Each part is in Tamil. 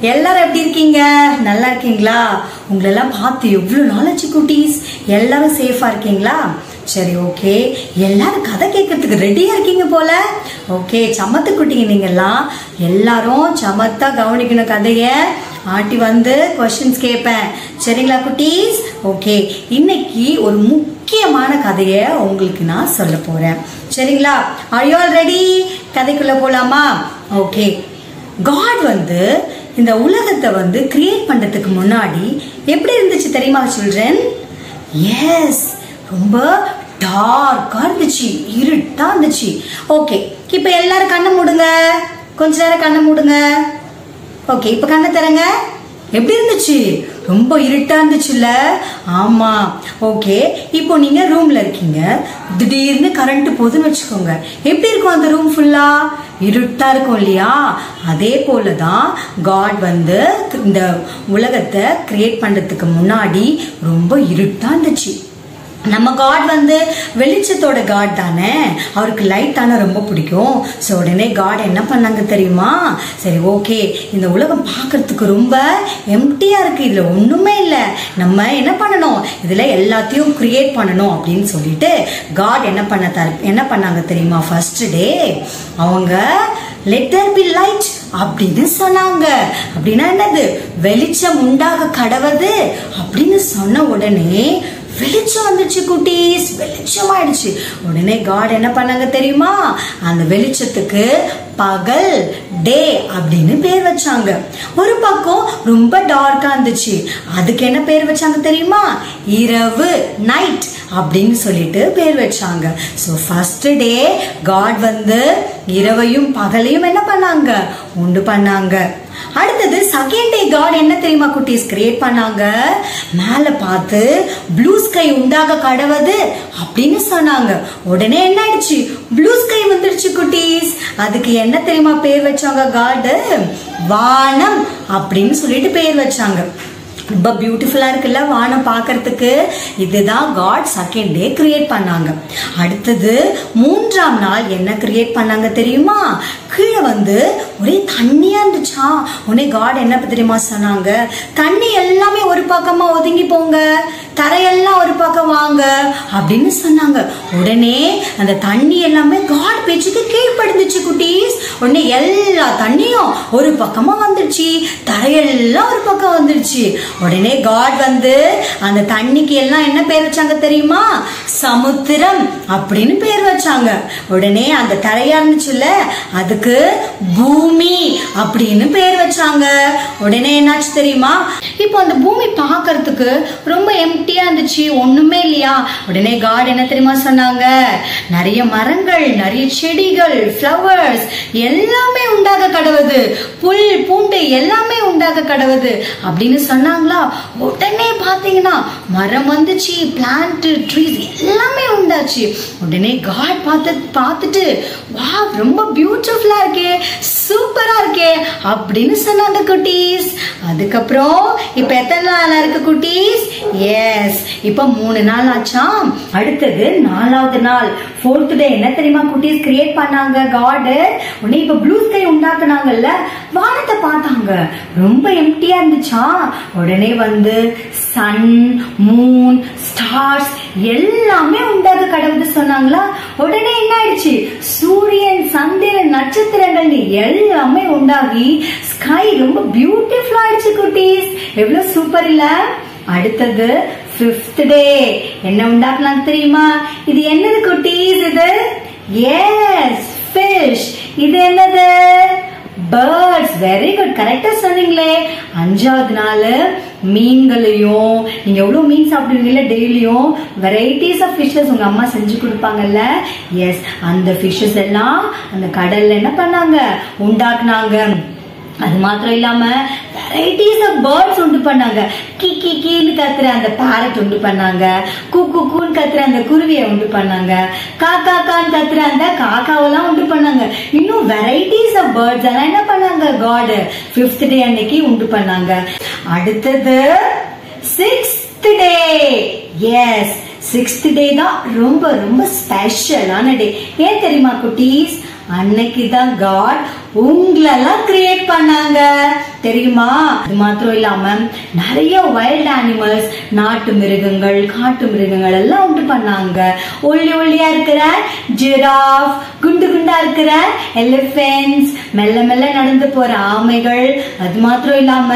எல்லாரும் எப்படி இருக்கீங்க நல்லா இருக்கீங்களா உங்களெல்லாம் பார்த்து எவ்வளவு நாளாச்சு குட்டீஸ் எல்லாரும் சேஃபா இருக்கீங்களா சரி ஓகே எல்லாரும் கதை கேட்கறதுக்கு ரெடியா இருக்கீங்க போல ஓகே சமத்து குட்டிங்க நீங்கெல்லாம் எல்லாரும் சமத்தா கவனிக்கணும் கதைய ஆட்டி வந்து கொஸ்டின்ஸ் கேட்பேன் சரிங்களா குட்டீஸ் ஓகே இன்னைக்கு ஒரு முக்கியமான கதையை உங்களுக்கு நான் சொல்ல போறேன் சரிங்களா ஆர் யூ ஆல் ரெடி கதைக்குள்ள போலாமா ஓகே காட் வந்து இந்த உலகத்தை வந்து கிரியேட் பண்றதுக்கு முன்னாடி எப்படி இருந்துச்சு தெரியுமா சில்ட்ரன் எஸ் ரொம்ப டார்க்கா இருந்துச்சு இருட்டா இருந்துச்சு ஓகே இப்போ எல்லாரும் கண்ணை மூடுங்க கொஞ்ச நேரம் கண்ணை மூடுங்க ஓகே இப்போ கண்ணை தரங்க எப்படி இருந்துச்சு ரொம்ப இருட்டா இருந்துச்சுல்ல ஆமா ஓகே இப்போ நீங்க ரூம்ல இருக்கீங்க திடீர்னு கரண்ட் போகுதுன்னு வச்சுக்கோங்க எப்படி இருக்கும் அந்த ரூம் ஃபுல்லா இருட்டா இருக்கும் இல்லையா அதே போலதான் காட் வந்து இந்த உலகத்தை கிரியேட் பண்றதுக்கு முன்னாடி ரொம்ப இருட்டா இருந்துச்சு நம்ம காட் வந்து வெளிச்சத்தோட காட் தானே அவருக்கு லைட் தானே ரொம்ப பிடிக்கும் ஸோ உடனே காட் என்ன பண்ணாங்க தெரியுமா சரி ஓகே இந்த உலகம் பார்க்கறதுக்கு ரொம்ப எம்டியா இருக்கு இதுல ஒண்ணுமே இல்லை நம்ம என்ன பண்ணணும் இதுல எல்லாத்தையும் கிரியேட் பண்ணணும் அப்படின்னு சொல்லிட்டு காட் என்ன பண்ண தர என்ன பண்ணாங்க தெரியுமா ஃபர்ஸ்ட் டே அவங்க லெட்டர் பி லைட் அப்படின்னு சொன்னாங்க அப்படின்னா என்னது வெளிச்சம் உண்டாக கடவது அப்படின்னு சொன்ன உடனே வெளிச்சம் வந்துச்சு குட்டீஸ் வெளிச்சமாயிடுச்சு உடனே காட் என்ன பண்ணாங்க தெரியுமா அந்த வெளிச்சத்துக்கு பகல் டே அப்படின்னு பேர் வச்சாங்க ஒரு பக்கம் ரொம்ப டார்க்கா இருந்துச்சு அதுக்கு என்ன பேர் வச்சாங்க தெரியுமா இரவு நைட் அப்படின்னு சொல்லிட்டு பேர் வச்சாங்க ஸோ ஃபர்ஸ்ட் டே காட் வந்து இரவையும் பகலையும் என்ன பண்ணாங்க உண்டு பண்ணாங்க அடுத்தது செகண்ட் டே காட் என்ன தெரியுமா குட்டீஸ் கிரியேட் பண்ணாங்க மேல பார்த்து ப்ளூ ஸ்கை உண்டாக கடவுது அப்படின்னு சொன்னாங்க உடனே என்ன ஆயிடுச்சு ப்ளூ ஸ்கை வந்துடுச்சு குட்டீஸ் அதுக்கு என்ன தெரியுமா பேர் வச்சாங்க காடு வானம் அப்படின்னு சொல்லிட்டு பேர் வச்சாங்க ரொம்ப பியூட்டிஃபுல்லா இருக்குல்ல வானம் பார்க்கறதுக்கு இதுதான் காட் செகண்ட் டே கிரியேட் பண்ணாங்க அடுத்தது மூன்றாம் நாள் என்ன கிரியேட் பண்ணாங்க தெரியுமா கீழே வந்து ஒரே தண்ணியா இருந்துச்சா உடனே காட் என்ன தெரியுமா சொன்னாங்க தண்ணி எல்லாமே ஒரு பக்கமா ஒதுங்கி போங்க தரையெல்லாம் ஒரு பக்கம் வாங்க அப்படின்னு சொன்னாங்க உடனே அந்த தண்ணி எல்லாமே காட் பேச்சுக்கு கீழ்ப்படுந்துச்சு குட்டீஸ் உடனே எல்லா தண்ணியும் ஒரு பக்கமா வந்துடுச்சு தரையெல்லாம் ஒரு பக்கம் வந்துடுச்சு உடனே காட் வந்து அந்த தண்ணிக்கு எல்லாம் என்ன பேர் வச்சாங்க தெரியுமா சமுத்திரம் அப்படின்னு பேர் வச்சாங்க உடனே அந்த தரையா இருந்துச்சுல்ல அதுக்கு பூமி அப்படின்னு பேர் வச்சாங்க உடனே என்னாச்சு தெரியுமா இப்போ அந்த பூமி பார்க்கறதுக்கு ரொம்ப எம்டியா இருந்துச்சு ஒண்ணுமே இல்லையா உடனே காட் என்ன தெரியுமா சொன்னாங்க நிறைய மரங்கள் நிறைய செடிகள் ஃப்ளவர்ஸ் எல்லாமே உண்டாக கடவுது புல் பூண்டு எல்லாமே உண்டாக கடவுது அப்படின்னு சொன்னாங்களா உடனே பாத்தீங்கன்னா மரம் வந்துச்சு பிளான்ட் ட்ரீஸ் எல்லாமே உண்டாச்சு உடனே காட் பார்த்து பார்த்துட்டு வா ரொம்ப பியூட்டிஃபுல்லா இருக்கே சூப்பரா இருக்கே அப்படின்னு சொன்னாங்க குட்டீஸ் அதுக்கப்புறம் இப்ப எத்தனை நாள் இருக்கு குட்டீஸ் எஸ் இப்ப மூணு நாள் ஆச்சா அடுத்தது நாலாவது நாள் ஃபோர்த் டே என்ன தெரியுமா குட்டீஸ் கிரியேட் பண்ணாங்க காடு உடனே இப்ப ப்ளூ ஸ்கை உண்டாக்குனாங்கல்ல வானத்தை பார்த்தாங்க ரொம்ப எம்டியா இருந்துச்சா உடனே வந்து சன் மூன் ஸ்டார்ஸ் எல்லாமே உண்டாக கடவுது சொன்னாங்களா உடனே என்ன ஆயிடுச்சு சூரியன் சந்திரன் நட்சத்திரங்கள் எல்லாமே உண்டாகி ஸ்கை ரொம்ப பியூட்டிஃபுல் ஆயிடுச்சு குட்டீஸ் எவ்வளவு சூப்பர் இல்ல அடுத்தது பிப்த் டே என்ன உண்டாக்குனாங்க தெரியுமா இது என்னது குட்டீஸ் இது எஸ் ஃபிஷ் இது என்னது பேர்ட்ஸ் வெரி குட் கரெக்டா சொன்னீங்களே அஞ்சாவது நாள் மீன்களையும் நீங்க எவ்வளவு மீன் சாப்பிடுவீங்கல்ல டெய்லியும் வெரைட்டிஸ் ஆஃப் ஃபிஷ்ஷஸ் உங்க அம்மா செஞ்சு கொடுப்பாங்கல்ல எஸ் அந்த ஃபிஷ்ஷஸ் எல்லாம் அந்த கடல்ல என்ன பண்ணாங்க உண்டாக்குனாங்க அது மாத்திரம் இல்லாம வெரைட்டிஸ் ஆஃப் பேர்ட்ஸ் உண்டு பண்ணாங்க கி கி கீன்னு கத்துற அந்த பேரட் உண்டு பண்ணாங்க கு கு கூன்னு கத்துற அந்த குருவியை உண்டு பண்ணாங்க காக்கா கான்னு கத்துற அந்த காக்காவெல்லாம் உண்டு பண்ணாங்க இன்னும் வெரைட்டிஸ் ஆஃப் பேர்ட்ஸ் எல்லாம் என்ன பண்ணாங்க காட் ஃபிஃப்த் டே அன்னைக்கு உண்டு பண்ணாங்க அடுத்தது sixth day yes sixth day தான் ரொம்ப ரொம்ப ஸ்பெஷலான டே ஏன் தெரியுமா குட்டீஸ் அன்னைக்கு தான் காட் உங்களெல்லாம் கிரியேட் பண்ணாங்க தெரியுமா அது மாத்திரம் இல்லாம நிறைய வைல்ட் அனிமல்ஸ் நாட்டு மிருகங்கள் காட்டு மிருகங்கள் எல்லாம் உண்டு பண்ணாங்க ஒல்லி ஒல்லியா இருக்கிற ஜிராஃப் குண்டு குண்டா இருக்கிற எலிபென்ட்ஸ் மெல்ல மெல்ல நடந்து போற ஆமைகள் அது மாத்திரம் இல்லாம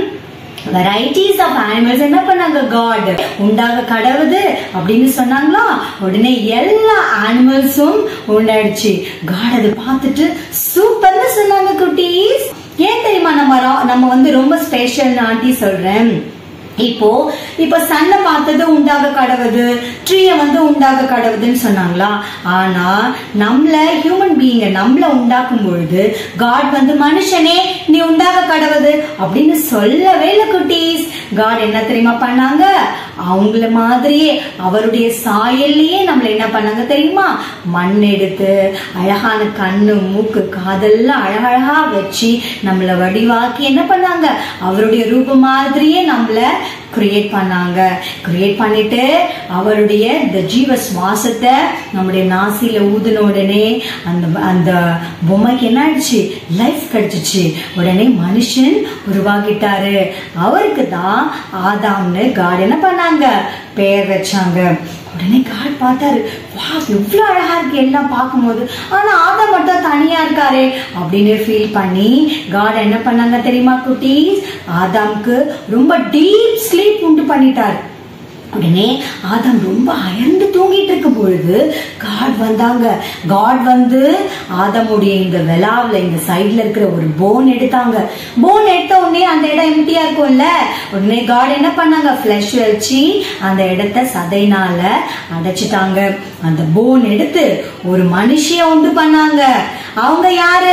வெரைட்டிஸ் ஆஃப் அனிமல்ஸ் என்ன பண்ணாங்க காட் உண்டாக கடவுது அப்படின்னு சொன்னாங்களா உடனே எல்லா அனிமல்ஸும் உண்டாயிடுச்சு காட் அதை பார்த்துட்டு சூப்பர்னு சொன்னாங்க குட்டீஸ் ஏன் தெரியுமா நம்ம ரா- நம்ம வந்து ரொம்ப ஸ்பெஷல் ஆண்டி சொல்றேன் இப்போ இப்ப சன்னை பார்த்தது உண்டாக கடவுது ட்ரீய வந்து உண்டாக கடவுதுன்னு சொன்னாங்களா ஆனா நம்மள ஹியூமன் பீயிங்க நம்மள உண்டாக்கும் பொழுது காட் வந்து மனுஷனே நீ உண்டாக கடவுது அப்படின்னு சொல்லவே இல்லை குட்டீஸ் காட் என்ன தெரியுமா பண்ணாங்க அவங்கள மாதிரியே அவருடைய சாயல்லையே நம்மள என்ன பண்ணாங்க தெரியுமா மண் எடுத்து அழகான கண்ணு மூக்கு காதெல்லாம் அழகழகா வச்சு நம்மள வடிவாக்கி என்ன பண்ணாங்க அவருடைய ரூபம் மாதிரியே நம்மள கிரியேட் பண்ணாங்க கிரியேட் பண்ணிட்டு அவருடைய இந்த ஜீவ சுவாசத்தை நம்முடைய நாசியில ஊதின உடனே அந்த அந்த பொம்மைக்கு என்ன ஆயிடுச்சு லைஃப் கிடைச்சிச்சு உடனே மனுஷன் உருவாகிட்டாரு அவருக்கு தான் ஆதாம்னு காட் என்ன பண்ணாங்க பெயர் வச்சாங்க உடனே காட் பார்த்தாரு வா எவ்வளவு அழகா இருக்கு எல்லாம் பார்க்கும்போது ஆனா ஆதாம் மட்டும் தனியா இருக்காரே அப்படின்னு ஃபீல் பண்ணி காட் என்ன பண்ணாங்க தெரியுமா குட்டீஸ் ஆதாம்க்கு ரொம்ப டீப் ஸ்லீப் உண்டு பண்ணிட்டார் உடனே ஆதாம் ரொம்ப அயர்ந்து தூங்கிட்டு இருக்கும் பொழுது காட் வந்தாங்க காட் வந்து ஆதாமுடைய இந்த விழாவில் இந்த சைடுல இருக்கிற ஒரு போன் எடுத்தாங்க போன் எடுத்த உடனே அந்த இடம் எம்டியா இருக்கும்ல உடனே காட் என்ன பண்ணாங்க ஃபிளஷ் வச்சு அந்த இடத்த சதைனால அடைச்சிட்டாங்க அந்த போன் எடுத்து ஒரு மனுஷிய உண்டு பண்ணாங்க அவங்க யாரு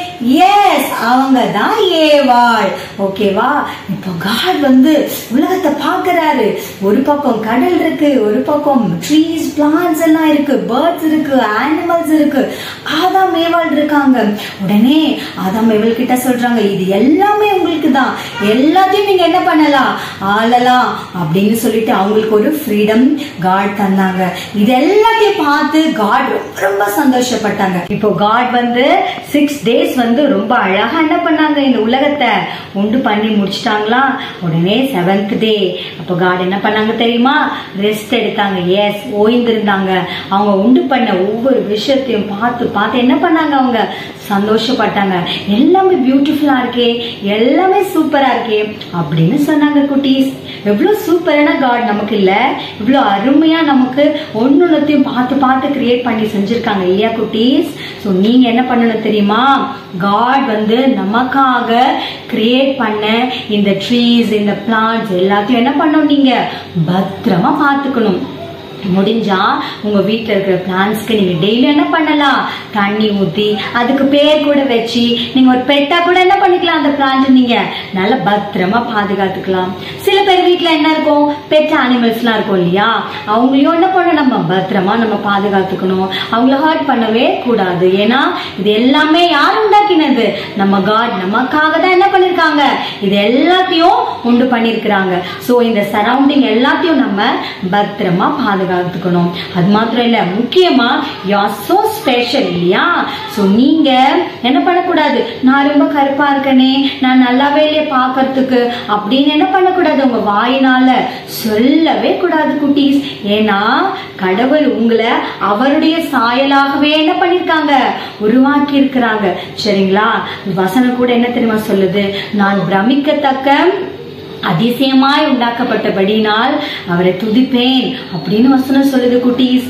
எஸ் அவங்க தான் ஏவாள் ஓகேவா இப்போ காட் வந்து உலகத்தை பார்க்கறாரு ஒரு பக்கம் கடல் இருக்கு ஒரு பக்கம் ட்ரீஸ் பிளான்ஸ் எல்லாம் இருக்கு பேர்ட்ஸ் இருக்கு அனிமல்ஸ் இருக்கு ஆதாம் ஏவாள் இருக்காங்க உடனே ஆதாம் ஏவாள் கிட்ட சொல்றாங்க இது எல்லாமே உங்களுக்கு தான் எல்லாத்தையும் நீங்க என்ன பண்ணலாம் ஆளலாம் அப்படின்னு சொல்லிட்டு அவங்களுக்கு ஒரு ஃப்ரீடம் காட் தந்தாங்க இது எல்லாத்தையும் பார்த்து காட் ரொம்ப ரொம்ப சந்தோஷப்பட்டாங்க இப்போ காட் வந்து சிக்ஸ் டேஸ் வந்து ரொம்ப அழகா என்ன பண்ணாங்க இந்த உலகத்தை உண்டு பண்ணி முடிச்சிட்டாங்களா உடனே செவன்த் டே அப்போ காட் என்ன பண்ணாங்க தெரியுமா ரெஸ்ட் எடுத்தாங்க எஸ் ஓய்ந்திருந்தாங்க அவங்க உண்டு பண்ண ஒவ்வொரு விஷயத்தையும் பார்த்து பார்த்து என்ன பண்ணாங்க அவங்க சந்தோஷப்பட்டாங்க எல்லாமே பியூட்டிஃபுல்லா இருக்கே எல்லாமே சூப்பரா இருக்கே அப்படின்னு சொன்னாங்க குட்டீஸ் எவ்வளவு சூப்பரான காட் நமக்கு இல்ல இவ்வளவு அருமையா நமக்கு ஒன்னொன்னத்தையும் பார்த்து பார்த்து கிரியேட் பண்ணி செஞ்சிருக்காங்க இல்லையா குட்டீஸ் ஸோ நீங்க என்ன பண்ணணும் தெரியுமா காட் வந்து நமக்காக கிரியேட் பண்ண இந்த ட்ரீஸ் இந்த பிளான்ட்ஸ் எல்லாத்தையும் என்ன பண்ணணும் நீங்க பத்திரமா பார்த்துக்கணும் முடிஞ்சா உங்க வீட்ல இருக்கிற பிளான்ஸ்க்கு நீங்க டெய்லி என்ன பண்ணலாம் தண்ணி ஊத்தி அதுக்கு பேர் கூட வச்சு நீங்க ஒரு பெட்டா கூட என்ன பண்ணிக்கலாம் அந்த பிளான்ட் நீங்க நல்லா பத்திரமா பாதுகாத்துக்கலாம் சில பேர் வீட்ல என்ன இருக்கும் பெட் அனிமல்ஸ்லாம் இருக்கும் இல்லையா அவங்களையும் என்ன பண்ணணும் நம்ம பத்திரமா நம்ம பாதுகாத்துக்கணும் அவங்கள ஹர்ட் பண்ணவே கூடாது ஏன்னா இது எல்லாமே யார் உண்டாக்கினது நம்ம காட் நமக்காக தான் என்ன பண்ணிருக்காங்க இது எல்லாத்தையும் உண்டு பண்ணிருக்கிறாங்க சோ இந்த சரௌண்டிங் எல்லாத்தையும் நம்ம பத்திரமா பாதுகாத்துக்கணும் அது மாத்திரம் இல்ல முக்கியமா யார் சோ ஸ்பெஷல் இல்லையா சோ நீங்க என்ன பண்ணக்கூடாது நான் ரொம்ப கருப்பா இருக்கனே நான் நல்லாவே இல்லையே பாக்குறதுக்கு அப்படின்னு என்ன பண்ணக்கூடாது உங்க வாயினால சொல்லவே கூடாது குட்டீஸ் ஏன்னா கடவுள் உங்களை அவருடைய சாயலாகவே என்ன பண்ணிருக்காங்க உருவாக்கி இருக்கிறாங்க சரிங்களா வசனம் கூட என்ன தெரியுமா சொல்லுது நான் பிரமிக்கத்தக்க அதிசயமாய் உண்டாக்கப்பட்டபடினால் அவரை துதிப்பேன் அப்படின்னு வசனம் சொல்லுது குட்டீஸ்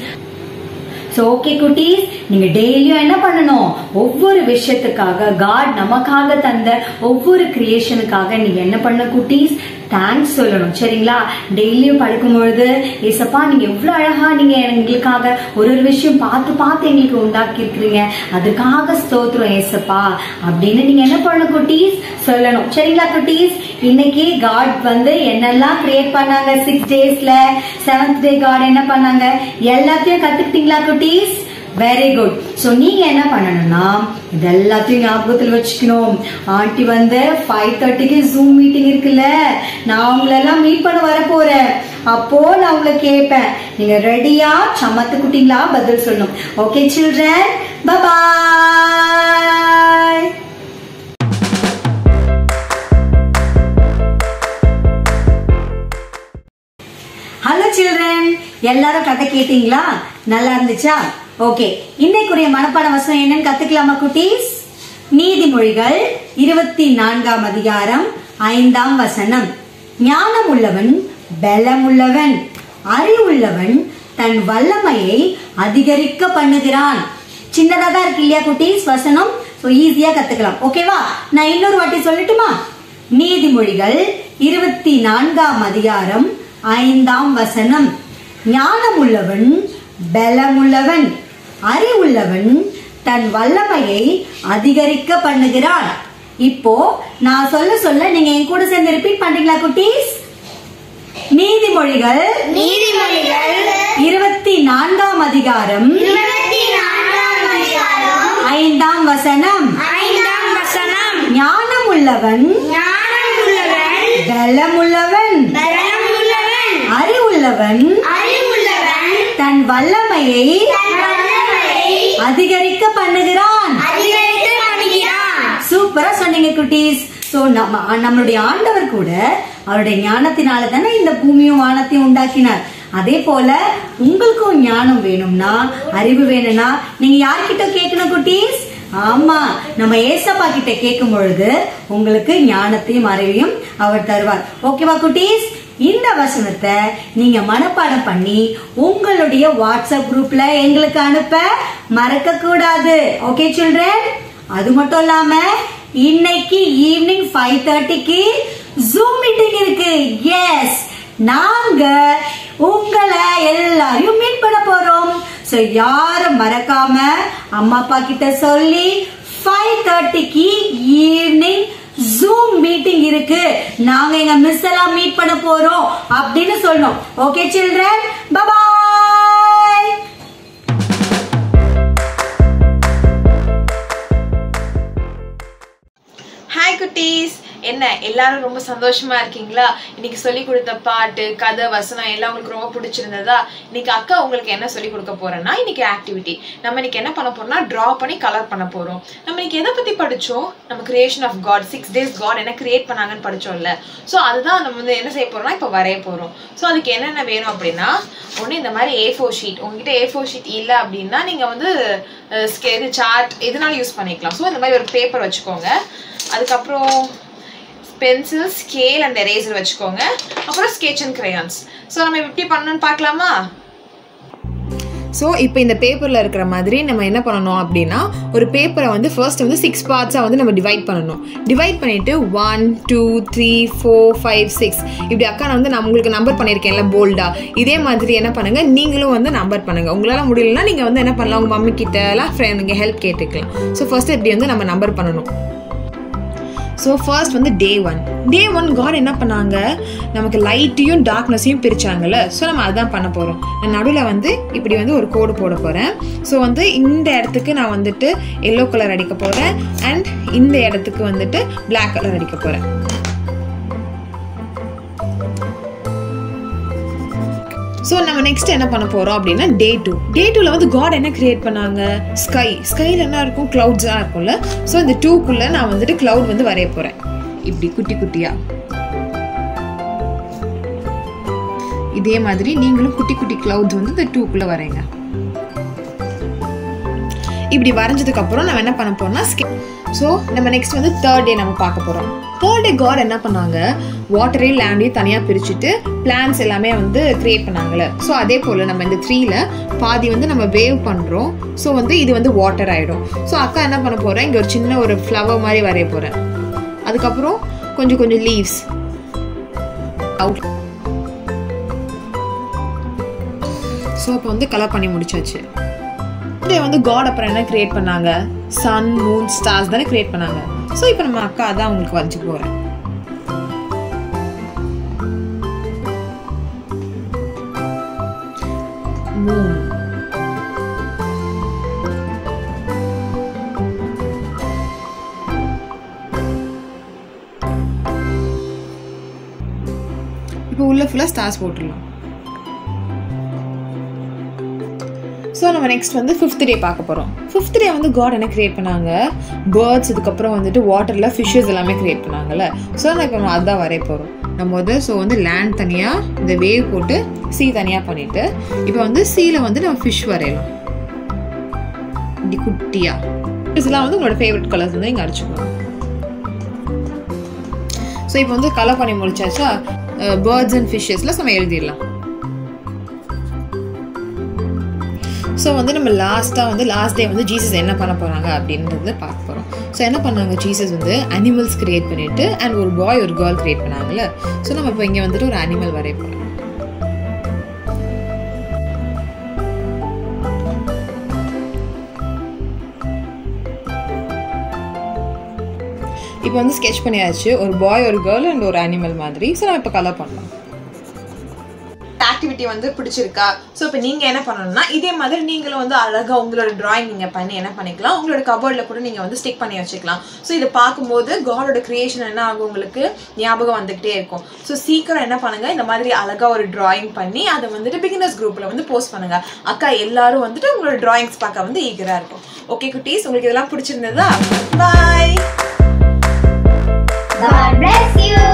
ஸோ ஓகே குட்டீஸ் நீங்க டெய்லியும் என்ன பண்ணணும் ஒவ்வொரு விஷயத்துக்காக காட் நமக்காக தந்த ஒவ்வொரு கிரியேஷனுக்காக நீங்க என்ன பண்ண குட்டீஸ் தேங்க்ஸ் சொல்லணும் சரிங்களா டெய்லியும் படுக்கும் பொழுது ஏசப்பா நீங்க எவ்வளவு அழகா நீங்க எங்களுக்காக ஒரு ஒரு விஷயம் பார்த்து பார்த்து எங்களுக்கு உண்டாக்கி இருக்கிறீங்க அதுக்காக ஸ்தோத்திரம் ஏசப்பா அப்படின்னு நீங்க என்ன பண்ணணும் குட்டீஸ் சொல்லணும் சரிங்களா குட்டீஸ் இன்னைக்கு காட் வந்து என்னெல்லாம் கிரியேட் பண்ணாங்க சிக்ஸ் டேஸ்ல செவன்த் டே காட் என்ன பண்ணாங்க எல்லாத்தையும் கத்துக்கிட்டீங்களா குட்டீஸ் வெரி குட் ஸோ நீங்க என்ன பண்ணணும்னா இது எல்லாத்தையும் ஞாபகத்தில் வச்சுக்கணும் ஆண்டி வந்து ஃபைவ் தேர்ட்டிக்கு ஜூம் மீட்டிங் இருக்குல்ல நான் உங்களெல்லாம் மீட் பண்ண வர போறேன் அப்போ நான் உங்களை கேட்பேன் நீங்க ரெடியா சமத்து குட்டிங்களா பதில் சொல்லணும் ஓகே சில்ட்ரன் பாய் எல்லாரும் கதை கேட்டீங்களா நல்லா இருந்துச்சா ஓகே இன்னைக்குரிய மனப்பாட வசனம் என்னன்னு கத்துக்கலாமா குட்டீஸ் நீதிமொழிகள் இருபத்தி நான்காம் அதிகாரம் ஐந்தாம் வசனம் ஞானம் உள்ளவன் பலமுள்ளவன் அறிவுள்ளவன் தன் வல்லமையை அதிகரிக்க பண்ணுகிறான் சின்னதா தான் இருக்கு இல்லையா குட்டீஸ் வசனம் ஸோ ஈஸியா கத்துக்கலாம் ஓகேவா நான் இன்னொரு வாட்டி சொல்லட்டுமா நீதிமொழிகள் இருபத்தி நான்காம் அதிகாரம் ஐந்தாம் வசனம் ஞானமுள்ளவன் பலமுள்ளவன் அறிவுள்ளவன் தன் வல்லமையை அதிகரிக்க பண்ணுகிறான் இப்போ நான் சொல்ல சொல்ல நீங்க என் கூட சேர்ந்து ரிப்பீட் பண்றீங்களா குட்டீஸ் நீதிமொழிகள் நீதிமொழிகள் இருபத்தி நான்காம் அதிகாரம் இருபத்தி நான்காம் அதிகாரம் ஐந்தாம் வசனம் ஐந்தாம் வசனம் ஞானம் உள்ளவன் ஞானம் உள்ளவன் பலமுள்ளவன் பலம் உள்ளவன் அறிவுள்ளவன் அறிவுள்ளவன் தன் வல்லமையை தன் வல்லமையை அதிகரிக்க பண்ணுகிறான் அதிகரித்து பண்ணுகிறான் சூப்பரா சொன்னீங்க குட்டீஸ் சோ நம்ம நம்மளுடைய ஆண்டவர் கூட அவருடைய ஞானத்தினால தானே இந்த பூமியும் வானத்தையும் உண்டாக்கினார் அதே போல உங்களுக்கும் ஞானம் வேணும்னா அறிவு வேணும்னா நீங்க யார்கிட்ட கேட்கணும் குட்டீஸ் ஆமா நம்ம ஏசப்பா கிட்ட கேட்கும் பொழுது உங்களுக்கு ஞானத்தையும் அறிவையும் அவர் தருவார் ஓகேவா குட்டீஸ் இந்த வசனத்தை நீங்க மனப்பாடம் பண்ணி உங்களுடைய வாட்ஸ்அப் குரூப்ல எங்களுக்கு அனுப்ப மறக்க கூடாது ஓகே சில்ட்ரன் அது மட்டும் இல்லாம இன்னைக்கு ஈவினிங் ஃபைவ் தேர்ட்டிக்கு ஜூம் மீட்டிங் இருக்கு எஸ் நாங்க உங்களை எல்லாரையும் மீட் பண்ண போறோம் சோ யாரும் மறக்காம அம்மா அப்பா கிட்ட சொல்லி ஃபைவ் தேர்ட்டிக்கு ஈவினிங் ஜூம் மீட்டிங் இருக்கு நாங்க எங்க மிஸ் எல்லாம் மீட் பண்ண போறோம் அப்படின்னு சொல்லணும் ஓகே சில்ட்ரன் பபாய் ஹாய் குட்டீஸ் என்ன எல்லாரும் ரொம்ப சந்தோஷமா இருக்கீங்களா இன்னைக்கு சொல்லி கொடுத்த பாட்டு கதை வசனம் எல்லாம் உங்களுக்கு ரொம்ப பிடிச்சிருந்ததா இன்னைக்கு அக்கா உங்களுக்கு என்ன சொல்லி கொடுக்க போறேன்னா இன்னைக்கு ஆக்டிவிட்டி நம்ம இன்னைக்கு என்ன பண்ண போறோம்னா டிரா பண்ணி கலர் பண்ண போறோம் நம்ம இன்னைக்கு எதை பத்தி படிச்சோம் நம்ம creation of God six days God என்ன கிரியேட் பண்ணாங்கன்னு படிச்சோம்ல ஸோ அதுதான் நம்ம வந்து என்ன செய்ய போறோம்னா இப்போ வரைய போறோம் ஸோ அதுக்கு என்னென்ன வேணும் அப்படின்னா ஒன்று இந்த மாதிரி ஏ ஃபோர் ஷீட் உங்ககிட்ட ஏ ஃபோர் ஷீட் இல்லை அப்படின்னா நீங்கள் வந்து இது சார்ட் எதுனாலும் யூஸ் பண்ணிக்கலாம் ஸோ இந்த மாதிரி ஒரு பேப்பர் வச்சுக்கோங்க அதுக்கப்புறம் பென்சில் ஸ்கேல் அண்ட் எரேசர் வச்சுக்கோங்க அப்புறம் ஸ்கெச் அண்ட் crayons ஸோ நம்ம எப்படி பண்ணணும்னு பார்க்கலாமா ஸோ இப்போ இந்த பேப்பரில் இருக்கிற மாதிரி நம்ம என்ன பண்ணணும் அப்படின்னா ஒரு பேப்பரை வந்து ஃபர்ஸ்ட் வந்து சிக்ஸ் பார்ட்ஸாக வந்து நம்ம டிவைட் பண்ணணும் டிவைட் பண்ணிவிட்டு one two three four five six இப்படி அக்கா நான் வந்து நான் உங்களுக்கு நம்பர் பண்ணியிருக்கேன்ல போல்டா இதே மாதிரி என்ன பண்ணுங்கள் நீங்களும் வந்து நம்பர் பண்ணுங்கள் உங்களால் முடியலன்னா நீங்கள் வந்து என்ன பண்ணலாம் உங்கள் மம்மி கிட்ட எல்லாம் ஃப்ரெண்ட் நீங்கள் ஹெல்ப் கேட்டுக்கலாம் ஸோ ஃபர்ஸ்ட் இப்படி வந்து நம்ம நம்பர் பண்ணணும் ஸோ ஃபர்ஸ்ட் வந்து day one day one God என்ன பண்ணாங்க நமக்கு லைட்டையும் டார்க்னஸையும் பிரிச்சாங்கல்ல ஸோ நம்ம அதான் பண்ண போகிறோம் நான் நடுவில் வந்து இப்படி வந்து ஒரு கோடு போட போகிறேன் ஸோ வந்து இந்த இடத்துக்கு நான் வந்துட்டு எல்லோ கலர் அடிக்க போகிறேன் அண்ட் இந்த இடத்துக்கு வந்துட்டு Black கலர் அடிக்க போகிறேன் ஸோ நம்ம நெக்ஸ்ட் என்ன பண்ண போறோம் அப்படின்னா டே டூ டே டூல வந்து காட் என்ன கிரியேட் பண்ணாங்க ஸ்கை ஸ்கைல என்ன இருக்கும் கிளவுட்ஸாக இருக்கும்ல ஸோ இந்த டூக்குள்ள நான் வந்துட்டு கிளவுட் வந்து வரைய போறேன் இப்படி குட்டி குட்டியா இதே மாதிரி நீங்களும் குட்டி குட்டி கிளவுட்ஸ் வந்து இந்த டூக்குள்ள வரைங்க இப்படி வரைஞ்சதுக்கு அப்புறம் நம்ம என்ன பண்ண போறோம்னா ஸோ நம்ம நெக்ஸ்ட் வந்து தேர்ட் டே நம்ம பார்க்க போறோம் தேர்ட் டே காட் என்ன பண்ணாங்க வாட்டரையும் லேண்டையும் தனியாக பிரிச்சுட்டு பிளான்ஸ் எல்லாமே வந்து கிரியேட் பண்ணாங்கல்ல ஸோ அதே போல் நம்ம இந்த த்ரீல பாதி வந்து நம்ம வேவ் பண்ணுறோம் ஸோ வந்து இது வந்து வாட்டர் ஆகிடும் ஸோ அக்கா என்ன பண்ண போகிறேன் இங்கே ஒரு சின்ன ஒரு ஃப்ளவர் மாதிரி வரைய போகிறேன் அதுக்கப்புறம் கொஞ்சம் கொஞ்சம் லீவ்ஸ் அவுட் ஸோ அப்போ வந்து கலர் பண்ணி முடிச்சாச்சு டே வந்து காட் அப்புறம் என்ன கிரியேட் பண்ணாங்க சன் மூன் ஸ்டார்ஸ் தானே கிரியேட் பண்ணாங்க ஸோ இப்போ நம்ம அக்கா அதான் உங்களுக்கு வரைஞ்சு போகிறேன் மூன் இப்போ உள்ள ஃபுல்லாக ஸ்டார்ஸ் போட்டுடலாம் ஸோ நம்ம நெக்ஸ்ட் வந்து ஃபிஃப்த் டே பார்க்க போகிறோம் ஃபிஃப்த் டே வந்து காட் என்ன கிரியேட் பண்ணாங்க பேர்ட்ஸ் இதுக்கப்புறம் வந்துட்டு வாட்டரில் ஃபிஷ்ஷஸ் எல்லாமே கிரியேட் பண்ணாங்கல்ல ஸோ நான் இப்போ நம்ம அதுதான் வரைய போகிறோம் நம்ம முதல் ஸோ வந்து லேண்ட் தனியாக இந்த வேவ் போட்டு சீ தனியாக பண்ணிட்டு இப்போ வந்து சீல வந்து நம்ம ஃபிஷ் வரையலாம் இப்படி குட்டியாக இதெல்லாம் வந்து உங்களோட ஃபேவரட் கலர்ஸ் வந்து நீங்கள் அடிச்சுக்கணும் ஸோ இப்போ வந்து கலர் பண்ணி முடிச்சாச்சா பேர்ட்ஸ் அண்ட் ஃபிஷ்ஷஸில் நம்ம எழுதிடலாம் ஸோ வந்து நம்ம லாஸ்ட்டாக வந்து லாஸ்ட் டே வந்து ஜீசஸ் என்ன பண்ண போகிறாங்க அப்படின்றத பார்க்க போகிறோம் ஸோ என்ன பண்ணாங்க ஜீசஸ் வந்து அனிமல்ஸ் கிரியேட் பண்ணிட்டு அண்ட் ஒரு பாய் ஒரு கேர்ள் கிரியேட் பண்ணாங்கல்ல ஸோ நம்ம இப்போ இங்கே வந்துட்டு ஒரு அனிமல் வரைய போகிறோம் இப்போ வந்து ஸ்கெச் பண்ணியாச்சு ஒரு பாய் ஒரு கேர்ள் அண்ட் ஒரு அனிமல் மாதிரி ஸோ நம்ம இப்போ கலர் பண்ணலாம் ஆக்டிவிட்டி வந்து பிடிச்சிருக்கா ஸோ இப்போ நீங்கள் என்ன பண்ணணும்னா இதே மாதிரி நீங்களும் வந்து அழகாக உங்களோட டிராயிங் நீங்கள் பண்ணி என்ன பண்ணிக்கலாம் உங்களோட கபோர்டில் கூட நீங்கள் வந்து ஸ்டிக் பண்ணி வச்சுக்கலாம் ஸோ இதை பார்க்கும்போது காடோட கிரியேஷன் என்ன ஆகும் உங்களுக்கு ஞாபகம் வந்துகிட்டே இருக்கும் ஸோ சீக்கிரம் என்ன பண்ணுங்க இந்த மாதிரி அழகாக ஒரு டிராயிங் பண்ணி அதை வந்துட்டு பிகினர்ஸ் குரூப்பில் வந்து போஸ்ட் பண்ணுங்க அக்கா எல்லாரும் வந்துட்டு உங்களோட டிராயிங்ஸ் பார்க்க வந்து ஈகராக இருக்கும் ஓகே குட்டீஸ் உங்களுக்கு இதெல்லாம் பிடிச்சிருந்ததா பாய் God bless you.